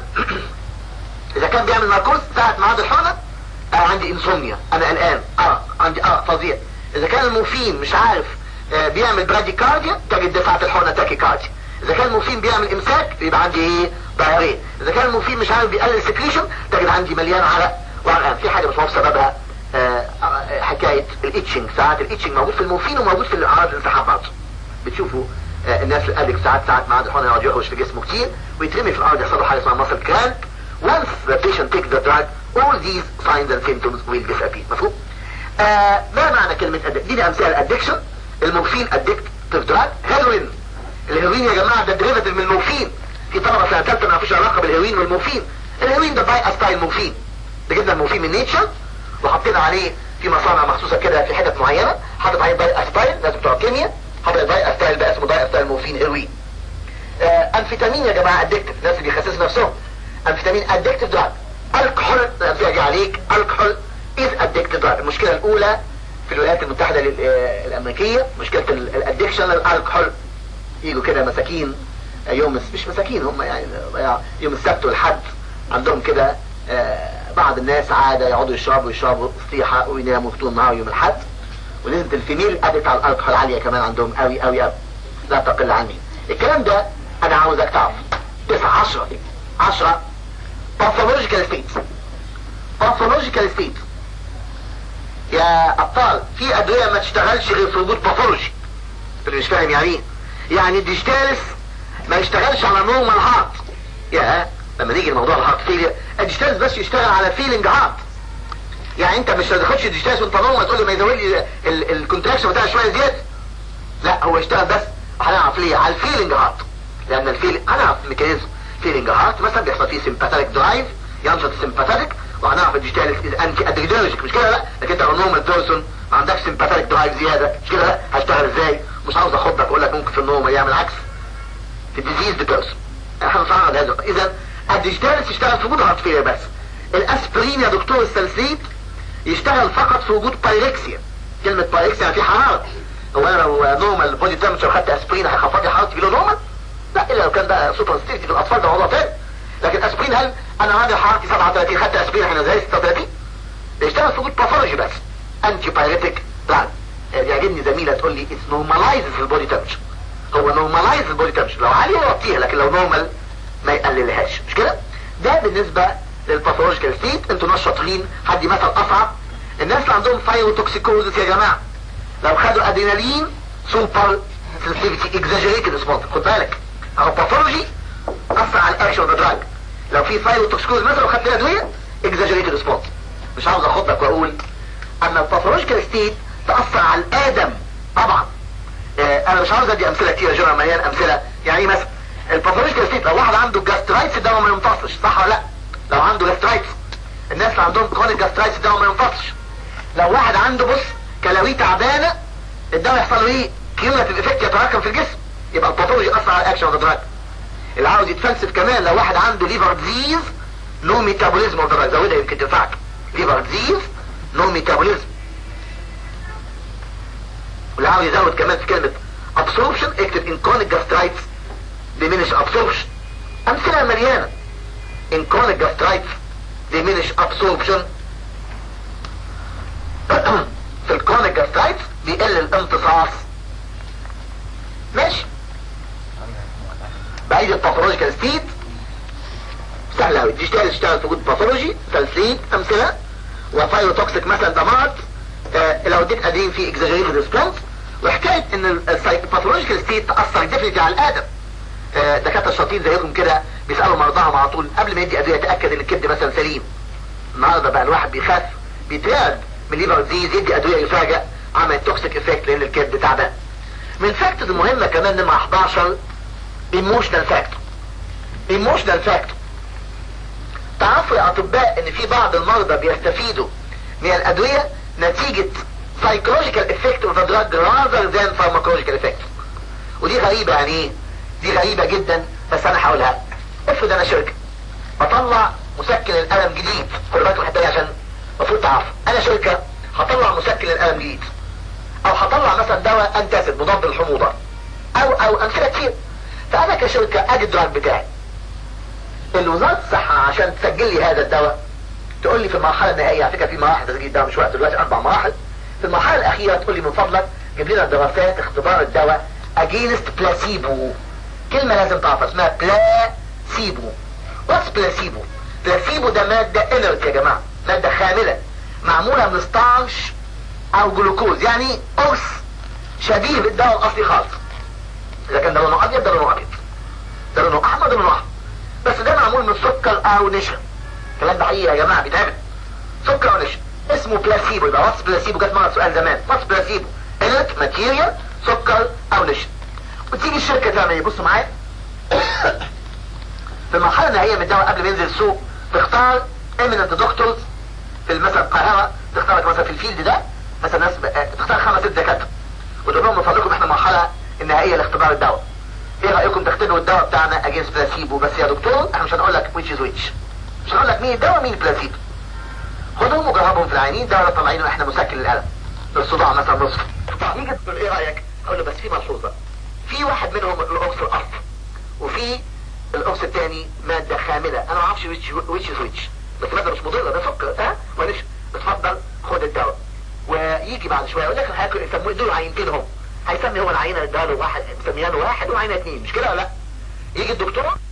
اذا كان بيعمل ناركوز ساعة ميعاد الحقنة انا عندي انسومنيا انا قلقان ارق عندي ارق فظيع اذا كان المورفين مش عارف آه بيعمل براديكارديا تجد دفعة الحقنة تاكيكارديا اذا كان المورفين بيعمل امساك يبقى عندي ايه ضررين اذا كان المورفين مش عارف بيقلل سكريشن تجد عندي مليان عرق وعرقان في حاجه مش معروف سببها آه حكايه الاتشنج ساعات الاتشنج موجود في المورفين وموجود في الاعراض الانسحاب برضه بتشوفوا آه الناس اللي قالك ساعات ساعات ميعاد الحقنه يقعد يهرش في جسمه كتير ويترمي في الارض يحصل له حاجه اسمها ماسل كرانك once the patient takes the drug all these signs and symptoms will disappear مفهوم؟ آه ما معنى كلمه ادكشن؟ دي امثله الادكشن المورفين ادكتيف دراج هيروين الهيروين يا جماعة ده ديريفاتيف من المورفين في طلبة سنة ثالثة ما فيش علاقة بالهيروين والمورفين الهيروين ده باي ستايل مورفين ده جبنا المورفين من نيتشر وحطينا عليه في مصانع مخصوصة كده في حتت معينة حاطط عليه باي ستايل ناس بتوع كيمياء حاطط باي ستايل ده اسمه باي ستايل مورفين هيروين آه انفيتامين يا جماعة ادكتيف الناس اللي بيخسسوا نفسهم انفيتامين ادكتيف دراج الكحول اجي عليك الكحول از ادكتيف دراج المشكلة الاولى في الولايات المتحدة الامريكية مشكلة الادكشن للالكحول يجوا كده مساكين يوم مش مساكين هم يعني يوم السبت والحد عندهم كده بعض الناس عادة يقعدوا يشربوا يشربوا صيحة ويناموا طول النهار يوم الحد ونسبة الفينيل قدت على الالكحول عالية كمان عندهم قوي قوي قوي لا تقل عن مين الكلام ده انا عاوزك تعرف تسعة عشرة عشرة باثولوجيكال ستيت باثولوجيكال ستيت يا ابطال في ادوية ما تشتغلش غير في وجود باثولوجي اللي مش فاهم يعني ايه يعني الديجيتالس ما يشتغلش على نورمال هارت يا لما نيجي لموضوع الهارت فيلير الديجيتالس بس يشتغل على فيلينج هارت يعني انت مش هتاخدش الديجيتالس وانت نورمال تقول لي ما يزود لي الكونتراكشن بتاعه شويه زياده لا هو يشتغل بس هنعرف ليه على الفيلينج هارت لان الفيل هنعرف الميكانيزم فيلينج هارت مثلا بيحصل فيه سيمباثيك درايف ينشط السيمباثيك وهنعرف الديجيتالس انتي ادرينالجيك مش كده لا لكن انت لو نورمال بيرسون ما عندكش سيمباثيك درايف زياده مش كده لا هشتغل ازاي مش عاوز اخدك اقول لك ممكن في النوم يعمل عكس في الديزيز بيرسون احنا نصعد هذا اذا الديجيتالس يشتغل في وجود هارت فيلير بس الاسبرين يا دكتور السلسيت يشتغل فقط في وجود بايركسيا كلمة بايركسيا يعني في حرارة هو انا لو نورمال بودي تمشر خدت اسبرين هيخفض لي حرارتي كيلو نورمال لا الا لو كان بقى سوبر ستيفتي في الاطفال ده موضوع تاني لكن اسبرين هل انا عندي حرارتي 37 خدت اسبرين احنا زي 36 بيشتغل في وجود باثولوجي بس انتي بايريتك دراج يعجبني زميلة تقول لي it's normalizes البودي تمشر هو normalize البودي تمشر لو عالية يوطيها لكن لو نورمال ما يقللهاش مش كده ده بالنسبة للباثولوجيكال ستيت انتوا ناس شاطرين هدي مثل اصعب الناس اللي عندهم فايروتوكسيكوزس يا جماعة لو خدوا ادرينالين سوبر سنسيتيفيتي اكزاجريتد ريسبونس خد بالك اهو باثولوجي اثر على الاكشن اوف ذا دراج لو في فايروتوكسيكوزس مثلا وخدت ادوية اكزاجريتد ريسبونس مش عاوز اخدك واقول ان الباثولوجيكال ستيت تأثر على الادم طبعا اه انا مش عاوز ادي امثله كتير جرى مليان امثله يعني ايه مثلا الباثولوجيكال ستيت لو واحد عنده جاسترايتس الدواء ما يمتصش صح ولا لا لو عنده جاسترايتس الناس اللي عندهم كرونيك جاسترايتس الدواء ما يمتصش لو واحد عنده بص كلاويه تعبانه الدواء يحصل له ايه كيوميتيف افكت يتراكم في الجسم يبقى الباثولوجي اثر على الاكشن اوف ذا دراج اللي عاوز يتفلسف كمان لو واحد عنده ليفر ديزيز نو ميتابوليزم اوف ذا زودها يمكن تنفعك ليفر ديزيز نو ميتابوليزم واللي عاوز يزود كمان في كلمة absorption اكتب in chronic gastritis diminish absorption امثلة مليانة in chronic gastritis diminish absorption في الكرونيك جاسترايتس بيقل الامتصاص ماشي بعيد الباثولوجيكال ستيت سهل قوي تشتغل تشتغل في وجود باثولوجي تلسيد امثله وفايروتوكسيك مثلا ده مرض آه لو اديت ادرين في اكزاجريتد ريسبونس وحكايه ان الباثولوجيكال ستيت تاثر ديفنتلي على الادم آه دكاتره الشاطرين زيكم كده بيسالوا مرضاهم على طول قبل ما يدي ادويه يتاكد ان الكبد مثلا سليم النهارده بقى الواحد بيخاف بيترعب من ليفر ديز يدي ادويه يفاجئ عمل توكسيك افكت لان الكبد تعبان من فاكتورز المهمه كمان نمره 11 ايموشنال فاكتور ايموشنال فاكتور تعرفوا يا اطباء ان في بعض المرضى بيستفيدوا من الادويه نتيجه psychological effect of the drug rather than pharmacological effect ودي غريبة يعني ايه دي غريبة جدا بس انا هقولها افرض انا شركة بطلع مسكن الالم جديد خد بالك الحته دي عشان المفروض تعرف انا شركة هطلع مسكن الالم جديد او هطلع مثلا دواء انتاسد مضاد للحموضة او او امثله كتير فانا كشركة ادي الدراج بتاعي الوزارة الصحة عشان تسجل لي هذا الدواء تقول لي في المرحلة النهائية على فكرة في مراحل تسجيل الدواء مش وقت دلوقتي اربع مراحل في المرحلة الاخيرة تقول لي من فضلك جيب لنا دراسات اختبار الدواء اجينست بلاسيبو كلمة لازم تعرفها اسمها بلاسيبو واتس بلاسيبو بلاسيبو ده مادة انرت يا جماعة مادة خاملة معمولة من ستارش او جلوكوز يعني قرص شبيه بالدواء الاصلي خالص اذا كان ده لونه ابيض ده لونه ابيض ده لونه احمر ده لونه احمر بس ده معمول من سكر او نشا الكلام ده حقيقي يا جماعه بيتعمل سكر او نشا اسمه بلاسيبو يبقى واتس بلاسيبو جت مره سؤال زمان واتس بلاسيبو انرت ماتيريال سكر او نشا وتيجي الشركه تعمل ايه بصوا معايا في المرحله النهائيه من الدواء قبل ما ينزل السوق تختار ايمننت دكتورز في مثلا القاهره تختار لك مثلا في الفيلد ده مثلا ناس تختار خمس ست دكاتره وتقول لهم من فضلكم احنا المرحله النهائيه لاختبار الدواء ايه رايكم تختبروا الدواء بتاعنا اجينست بلاسيبو بس يا دكتور احنا مش هنقول لك ويتش از ويتش مش هنقول لك مين الدواء مين البلاسيبو خدهم وجربهم في العينين دواء طالعينه احنا مسكن للالم للصداع مثلا نصف يجي تقول ايه رايك اقول له بس في ملحوظه في واحد منهم القرص الاصل وفي القرص الثاني ماده خامله انا ما اعرفش ويتش ويتش از ويتش بس ماده مش مضره ده سكر ها معلش اتفضل خد الدواء ويجي بعد شويه يقول لك هاكل يسموه دول عينتين هم هيسمي هو العينه اداله واحد مسميها له واحد وعينه اثنين مش كده ولا لا يجي الدكتور